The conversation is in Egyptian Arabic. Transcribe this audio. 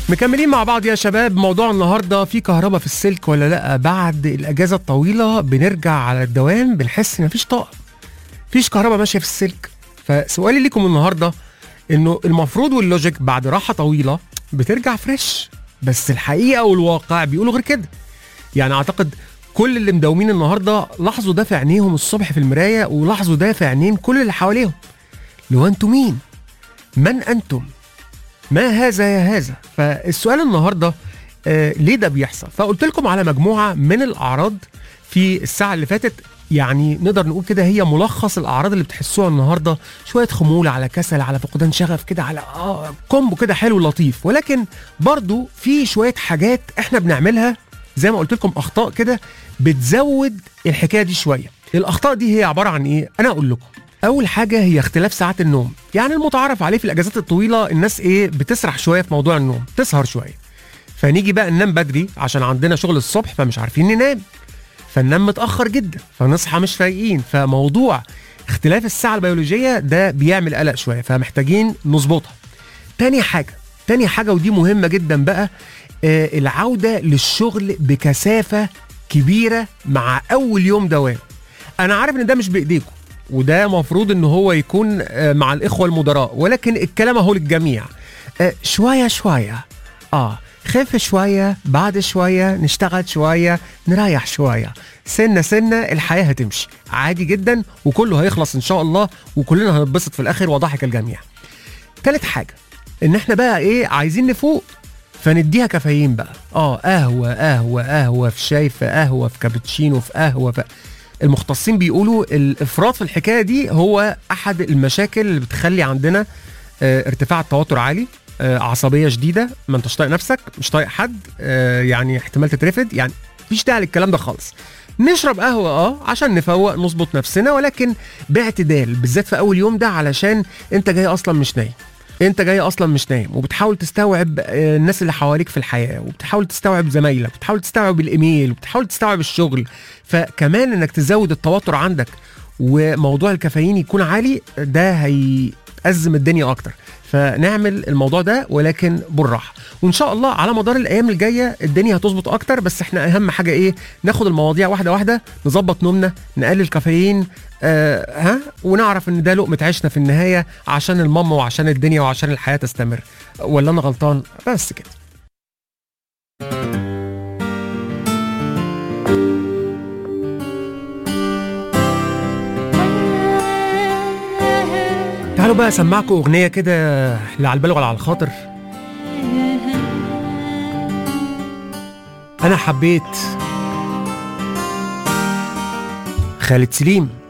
مكملين مع بعض يا شباب موضوع النهارده في كهرباء في السلك ولا لا بعد الاجازه الطويله بنرجع على الدوام بنحس ان مفيش طاقه مفيش كهرباء ماشيه في السلك فسؤالي ليكم النهارده انه المفروض واللوجيك بعد راحه طويله بترجع فريش بس الحقيقه والواقع بيقولوا غير كده يعني اعتقد كل اللي مداومين النهارده لاحظوا ده في عينيهم الصبح في المرايه ولاحظوا ده في عينين كل اللي حواليهم لو انتم مين من انتم ما هذا يا هذا فالسؤال النهارده آه ليه ده بيحصل فقلت لكم على مجموعه من الاعراض في الساعه اللي فاتت يعني نقدر نقول كده هي ملخص الاعراض اللي بتحسوها النهارده شويه خمول على كسل على فقدان شغف كده على اه كومبو كده حلو لطيف ولكن برضو في شويه حاجات احنا بنعملها زي ما قلت لكم اخطاء كده بتزود الحكايه دي شويه الاخطاء دي هي عباره عن ايه انا اقول لكم اول حاجه هي اختلاف ساعات النوم يعني المتعارف عليه في الاجازات الطويله الناس ايه بتسرح شويه في موضوع النوم تسهر شويه فنيجي بقى ننام بدري عشان عندنا شغل الصبح فمش عارفين ننام فننام متاخر جدا فنصحى مش فايقين فموضوع اختلاف الساعه البيولوجيه ده بيعمل قلق شويه فمحتاجين نظبطها تاني حاجه تاني حاجه ودي مهمه جدا بقى آه العوده للشغل بكثافه كبيره مع اول يوم دوام انا عارف ان ده مش بايديكم وده مفروض ان هو يكون آه مع الاخوه المدراء ولكن الكلام اهو للجميع آه شويه شويه اه خف شويه بعد شويه نشتغل شويه نريح شويه سنه سنه الحياه هتمشي عادي جدا وكله هيخلص ان شاء الله وكلنا هنتبسط في الاخر وضحك الجميع تالت حاجه ان احنا بقى ايه عايزين نفوق فنديها كافيين بقى اه قهوه قهوه قهوه في شاي في قهوه في كابتشينو في قهوه في المختصين بيقولوا الافراط في الحكايه دي هو احد المشاكل اللي بتخلي عندنا اه ارتفاع التوتر عالي اه عصبيه شديده ما انتش طايق نفسك مش طايق حد اه يعني احتمال تترفد يعني مفيش داعي للكلام ده خالص نشرب قهوه اه عشان نفوق نظبط نفسنا ولكن باعتدال بالذات في اول يوم ده علشان انت جاي اصلا مش نايم انت جاي اصلا مش نايم وبتحاول تستوعب الناس اللي حواليك في الحياه وبتحاول تستوعب زمايلك وبتحاول تستوعب الايميل وبتحاول تستوعب الشغل فكمان انك تزود التوتر عندك وموضوع الكافيين يكون عالي ده هيأزم الدنيا اكتر فنعمل الموضوع ده ولكن بالراحه وان شاء الله على مدار الايام الجايه الدنيا هتظبط اكتر بس احنا اهم حاجه ايه ناخد المواضيع واحده واحده نظبط نومنا نقلل كافيين آه ها ونعرف ان ده لقمه عيشنا في النهايه عشان الماما وعشان الدنيا وعشان الحياه تستمر ولا انا غلطان بس كده تعالوا بقى اسمعكم اغنيه كده لا على البال ولا على الخاطر انا حبيت خالد سليم